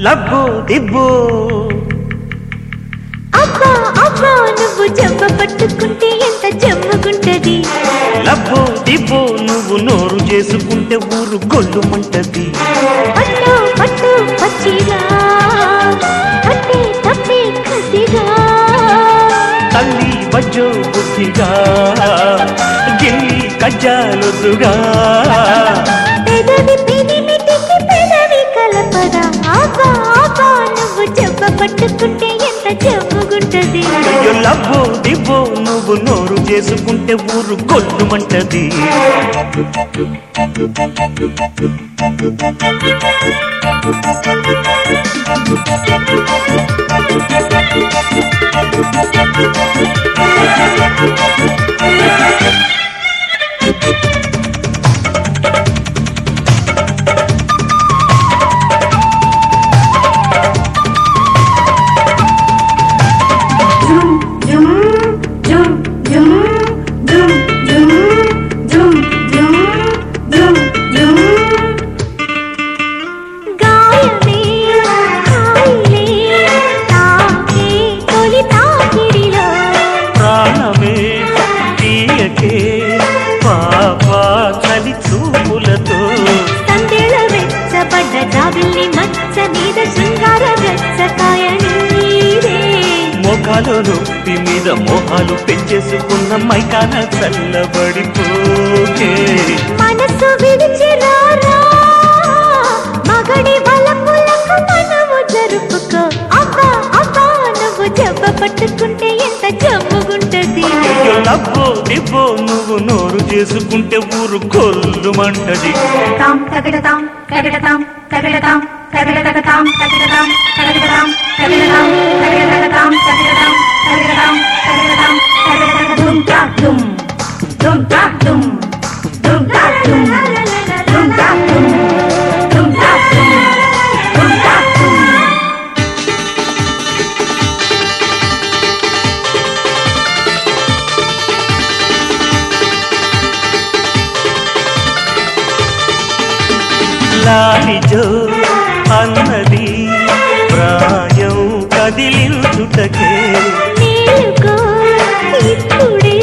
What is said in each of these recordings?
లబ్బు దిబ్బు అబ్బా అబ్బా నువ్వు జబ్బ పట్టుకుంటే ఎంత జమ్ముకుంటది లబ్బు దిబ్బు నువ్వు నోరు చేసుకుంటే ఊరు గొల్లుమంటది పట్టు పట్టు పచ్చిగా పట్టే తప్పే కసిగా తల్లి బజ్జో బుద్ధిగా గిల్లి కజ్జాలొద్దుగా పెదవి పెదిమిటికి పెదవి కలపదా అబ్బా అబ్బా నువ్వు జబ్బ పట్టుకుంటే ఎంత జమ్ముకుంటది అయ్యో లబ్బు దిబ్బు నువ్వు నోరు చేసుకుంటే ఊరు గొల్లుమంటది గాయమే హాయిలే తాకే తొలి తాకిడిలో ప్రాణమే తీయకే పాపా చలి చూపులతో సందేళ వెచ్చబడ్డ జాబిల్లి మచ్చ మీద శృంగార గచ్చకాయ నీరే మొఖాలు నొప్పి మీద మొహాలు పెంచేసుకున్న మైకాన చల్లబడిపోకే మనసు విడిచి రారా మగడి బలపులకు మనము జరుపుకో అబ్బా అబ్బా నువ్వు జబ్బ పట్టుకుంటే ఎంత జమ్ముగుంటది అయ్యో లబ్బో దిబ్బో నువ్వు నోరు చేసుకుంటే ఊరు కొల్లుమంటది తాం తగడతాం తగడతాం తగడతాం తగడతగతాం తగడతాం తగడతాం తగడతాం తగడతగతాం తగడతాం తగడతాం తగడతాం తగడతగదుం తాదుం దుం తాదుం దుం తాదుం దుం తాదుం దుం తాదుం దుం తాదుం లాలిజో అన్నది ప్రాయం కదిలించుటకే మేలుకో ఇప్పుడే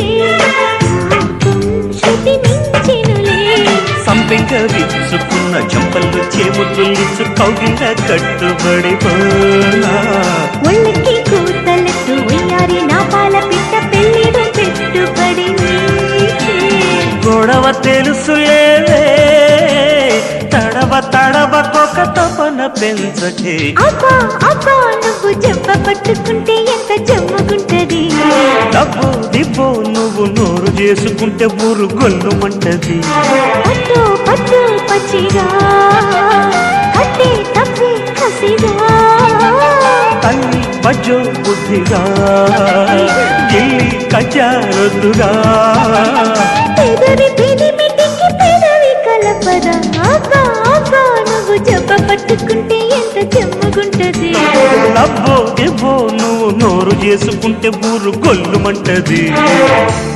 శృతి మించెనులే సంపెంగ విచ్చుకున్న చెంపలు చేముతులిచ్చు కౌగిల కట్టుబడిపోనా ఒళ్ళకి కూతలెత్తు ఉయ్యారి నా పాల పిట్ట పెళ్ళిడు పెట్టుబడి నీకే. గొడవ తెలుసులేవే తడవ తడవ కొక తపన పెంచకే అబ్బా అబ్బా నువ్వు జబ్బ పట్టుకుంటే ఎంత జమ్ముకుంటది డబ్బు దిబ్బు నువ్వు నోరు చేసుకుంటే ఊరు గొల్లుమంటది పట్టు పట్టు పచ్చిగా కట్టే తప్పే కసిగా తల్లి బజ్జో బుద్ధిగా గిల్లి కచ్చారొద్దుగా పెదవి పెదిమిటికి పెదవి కలపదా అబ్బా అబ్బా నువ్వు జబ్బ పట్టుకుంటే ఎంత జమ్ముకుంటది డబ్బు దిబ్బు నువ్వు నోరు చేసుకుంటే ఊరు గొల్లుమంటది